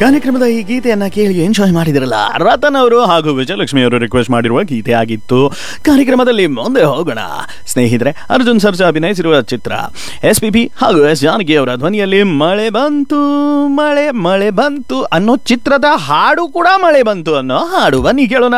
ಕಾರ್ಯಕ್ರಮದ ಈ ಗೀತೆಯನ್ನ ಕೇಳಿ ಎಂಜಾಯ್ ಮಾಡಿದಿರಲ್ಲ ರತನ್ ಅವರು ಹಾಗೂ ವಿಜಯಲಕ್ಷ್ಮಿ ಅವರು ರಿಕ್ವೆಸ್ಟ್ ಮಾಡಿರುವ ಗೀತೆ ಆಗಿತ್ತು ಕಾರ್ಯಕ್ರಮದಲ್ಲಿ ಮುಂದೆ ಹೋಗೋಣ ಸ್ನೇಹಿತರೆ ಅರ್ಜುನ್ ಸರ್ಜಾ ಅಭಿನಯಿಸಿರುವ ಚಿತ್ರ ಎಸ್ ಪಿ ಬಿ ಹಾಗೂ ಎಸ್ ಜಾನಕಿ ಅವರ ಧ್ವನಿಯಲ್ಲಿ ಮಳೆ ಬಂತು ಮಳೆ ಮಳೆ ಬಂತು ಅನ್ನೋ ಚಿತ್ರದ ಹಾಡು ಕೂಡ ಮಳೆ ಬಂತು ಅನ್ನೋ ಹಾಡು ಬನ್ನಿ ಕೇಳೋಣ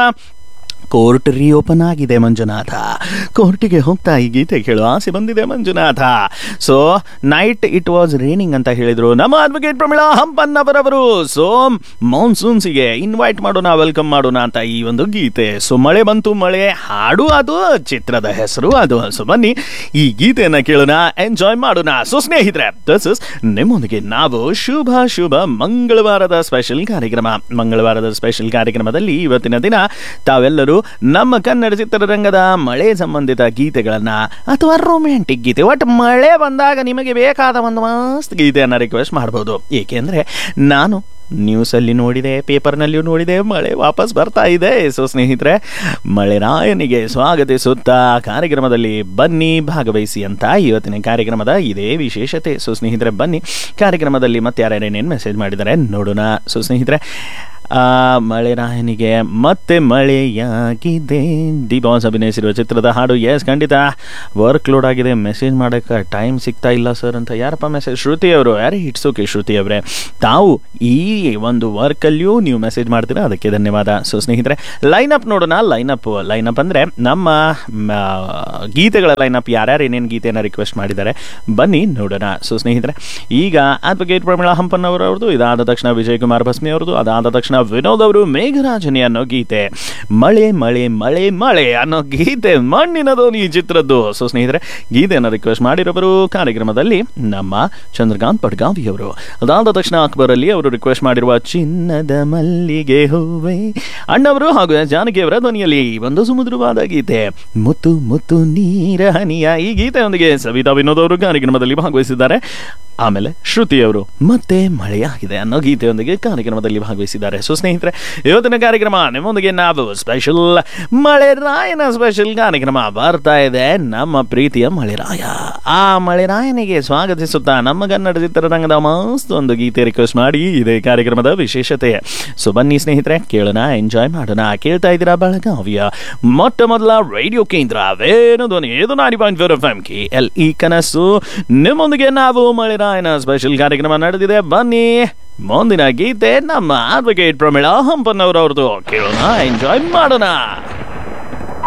ಕೋರ್ಟ್ ರೀಓಪನ್ ಆಗಿದೆ ಮಂಜುನಾಥ ಕೋರ್ಟಿಗೆ ಹೋಗ್ತಾ ಈ ಗೀತೆ ಕೇಳೋ ಆಸೆ ಬಂದಿದೆ Manjunatha so night it was raining ಅಂತ ಹೇಳಿದ್ರು ನಮ್ಮ ಅಡ್ವೊಕೇಟ್ ಪ್ರಮಿಳಾ ಹಂಪನ್ನವರವರು ಸೊ ಮಾನ್ಸೂನ್ಸಿಗೆ ಇನ್ವೈಟ್ ಮಾಡೋಣ ವೆಲ್ಕಮ್ ಮಾಡೋಣ ಅಂತ ಈ ಒಂದು ಗೀತೆ ಸೊ ಮಳೆ ಬಂತು ಮಳೆ ಹಾಡು ಅದು ಚಿತ್ರದ ಹೆಸರು ಅದು ಸೊ ಬನ್ನಿ ಈ ಗೀತೆಯನ್ನ ಕೇಳೋಣ ಎಂಜಾಯ್ ಮಾಡೋಣ ಸೊ ಸ್ನೇಹಿತರೆ ದಿಸ್ ಇಸ್ ನಿಮ್ಮೊಂದಿಗೆ ನಾವು ಶುಭ ಶುಭ ಮಂಗಳವಾರದ ಸ್ಪೆಷಲ್ ಕಾರ್ಯಕ್ರಮ ಮಂಗಳವಾರದ ಸ್ಪೆಷಲ್ ಕಾರ್ಯಕ್ರಮದಲ್ಲಿ ಇವತ್ತಿನ ದಿನ ತಾವೆಲ್ಲರೂ ನಮ್ಮ ಕನ್ನಡ ಚಿತ್ರರಂಗದ ಮಳೆ ಸಂಬಂಧಿತ ಗೀತೆಗಳನ್ನ ಅಥವಾ ರೊಮ್ಯಾಂಟಿಕ್ ಗೀತೆ ಒಟ್ಟು ಮಳೆ ಬಂದಾಗ ನಿಮಗೆ ಬೇಕಾದ ಒಂದು ಮಸ್ತ್ ಗೀತೆಯನ್ನ ರಿಕ್ವೆಸ್ಟ್ ಮಾಡಬಹುದು ಏಕೆಂದ್ರೆ ನಾನು ನ್ಯೂಸಲ್ಲಿ ನೋಡಿದೆ ಪೇಪರ್ನಲ್ಲಿಯೂ ನೋಡಿದೆ ಮಳೆ ವಾಪಸ್ ಬರ್ತಾ ಇದೆ ಸೊ ಸ್ನೇಹಿತರೆ ಮಳೆ ರಾಯನಿಗೆ ಸ್ವಾಗತಿಸುತ್ತಾ ಕಾರ್ಯಕ್ರಮದಲ್ಲಿ ಬನ್ನಿ ಭಾಗವಹಿಸಿ ಅಂತ ಇವತ್ತಿನ ಕಾರ್ಯಕ್ರಮದ ಇದೇ ವಿಶೇಷತೆ ಸೊ ಸ್ನೇಹಿತರೆ ಬನ್ನಿ ಕಾರ್ಯಕ್ರಮದಲ್ಲಿ ಮತ್ತೆ ಯಾರ್ಯಾರೇನೇನು ಮೆಸೇಜ್ ಮಾಡಿದ್ದಾರೆ ನೋಡೋಣ ಸೊ ಸ್ನೇಹಿತರೆ ಆ, ಮಳೆ ರಾಯನಿಗೆ ಮತ್ತೆ ಮಳೆಯಾಗಿದೆ ಡಿ ಬಾಸ್ ಅಭಿನಯಿಸಿರುವ ಚಿತ್ರದ ಹಾಡು ಎಸ್ ಖಂಡಿತ ವರ್ಕ್ ಲೋಡ್ ಆಗಿದೆ ಮೆಸೇಜ್ ಮಾಡೋಕ್ಕೆ ಟೈಮ್ ಸಿಗ್ತಾ ಇಲ್ಲ ಸರ್ ಅಂತ ಯಾರಪ್ಪ ಮೆಸೇಜ್ ಶ್ರುತಿ ಅವರು ಯಾರೇ ಇಟ್ಸ್ ಓಕೆ ಶ್ರುತಿ ಅವರೇ ತಾವು ಈ ಒಂದು ವರ್ಕಲ್ಲಿಯೂ ನೀವು ಮೆಸೇಜ್ ಮಾಡ್ತೀರಾ ಅದಕ್ಕೆ ಧನ್ಯವಾದ ಸೊ ಸ್ನೇಹಿತರೆ ಲೈನಪ್ ನೋಡೋಣ ಲೈನಪ್ ಲೈನಪ್ ಅಂದರೆ ನಮ್ಮ ಮ, ಗೀತೆಗಳ ಲೈನಪ್ ಯಾರ್ಯಾರು ಏನೇನು ಗೀತೆಯನ್ನು ರಿಕ್ವೆಸ್ಟ್ ಮಾಡಿದ್ದಾರೆ ಬನ್ನಿ ನೋಡೋಣ ಸೊ ಸ್ನೇಹಿತರೆ ಈಗ ಅಡ್ವೊಕೇಟ್ ಪ್ರಮೀಳಾ ಹಂಪನ್ನವರವ್ರದ್ದು ಇದಾದ ತಕ್ಷಣ ವಿಜಯ್ ಕುಮಾರ್ ಭಸ್ಮಿ ಅವ್ರದ್ದು ಅದಾದ ತಕ್ಷಣ ವಿನೋದ್ ಅವರು ಮೇಘರಾಜನಿ ಅನ್ನೋ ಗೀತೆ ಮಳೆ ಮಳೆ ಮಳೆ ಮಳೆ ಅನ್ನೋ ಗೀತೆ ಮಣ್ಣಿನ ಧ್ವನಿ ಚಿತ್ರದ್ದು ಸೊ ಸ್ನೇಹಿತರೆ ಗೀತೆಯನ್ನು ರಿಕ್ವೆಸ್ಟ್ ಮಾಡಿರೋರು ಕಾರ್ಯಕ್ರಮದಲ್ಲಿ ನಮ್ಮ ಚಂದ್ರಕಾಂತ್ ಪಡ್ಗಾವಿ ಅವರು ಅದಾದ ತಕ್ಷಣ ಅಕ್ಬರ್ ಅಲ್ಲಿ ಅವರು ರಿಕ್ವೆಸ್ಟ್ ಮಾಡಿರುವ ಚಿನ್ನದ ಮಲ್ಲಿಗೆ ಹೂವೆ ಅಣ್ಣವರು ಹಾಗೂ ಜಾನಕಿ ಅವರ ಧ್ವನಿಯಲ್ಲಿ ಒಂದು ಸುಮಧುರವಾದ ಗೀತೆ ಮುತ್ತು ಮುತ್ತು ನೀರ ಹನಿಯ ಈ ಗೀತೆಯೊಂದಿಗೆ ಸವಿತಾ ವಿನೋದ್ ಅವರು ಕಾರ್ಯಕ್ರಮದಲ್ಲಿ ಭಾಗವಹಿಸಿದ್ದಾರೆ ಆಮೇಲೆ ಶ್ರುತಿ ಅವರು ಮತ್ತೆ ಮಳೆಯಾಗಿದೆ ಅನ್ನೋ ಗೀತೆಯೊಂದಿಗೆ ಕಾರ್ಯಕ್ರಮದಲ್ಲಿ ಭಾಗವಹಿಸಿದ್ದಾರೆ ಸೊ ಸ್ನೇಹಿತರೆ ಇವತ್ತಿನ ಕಾರ್ಯಕ್ರಮ ನಿಮ್ಮೊಂದಿಗೆ ನಾವು ಸ್ಪೆಷಲ್ ಮಳೆ ರಾಯನ ಸ್ಪೆಷಲ್ ಕಾರ್ಯಕ್ರಮ ಬರ್ತಾ ಇದೆ ನಮ್ಮ ಪ್ರೀತಿಯ ಮಳೆರಾಯ ಆ ಮಳೆರಾಯನಿಗೆ ಸ್ವಾಗತಿಸುತ್ತಾ ನಮ್ಮ ಕನ್ನಡ ಚಿತ್ರರಂಗದ ಮಸ್ತ್ ಒಂದು ಗೀತೆ ರಿಕ್ವೆಸ್ಟ್ ಮಾಡಿ ಇದೇ ಕಾರ್ಯಕ್ರಮದ ವಿಶೇಷತೆ ಸೊ ಬನ್ನಿ ಸ್ನೇಹಿತರೆ ಕೇಳೋಣ ಎಂಜಾಯ್ ಮಾಡೋಣ ಕೇಳ್ತಾ ಇದ್ದೀರಾ ಬೆಳಗಾವಿಯ ಮೊಟ್ಟ ಮೊದಲ ರೇಡಿಯೋ ಕೇಂದ್ರ ವೇಣು ಧ್ವನಿ ಇದು ninety point four F M K L E ಕನಸು ನಿಮ್ಮೊಂದಿಗೆ ನಾವು ಮಳೆರಾಯನ ಸ್ಪೆಷಲ್ ಕಾರ್ಯಕ್ರಮ ನಡೆದಿದೆ ಬನ್ನಿ ಮುಂದಿನ ಗೀತೆ ನಮ್ಮ ಅಡ್ವೊಕೇಟ್ ಪ್ರಮೀಳಾ ಹಂಪನ್ನವರವ್ರದ್ದು ಕೇಳೋಣ ಎಂಜಾಯ್ ಮಾಡೋಣ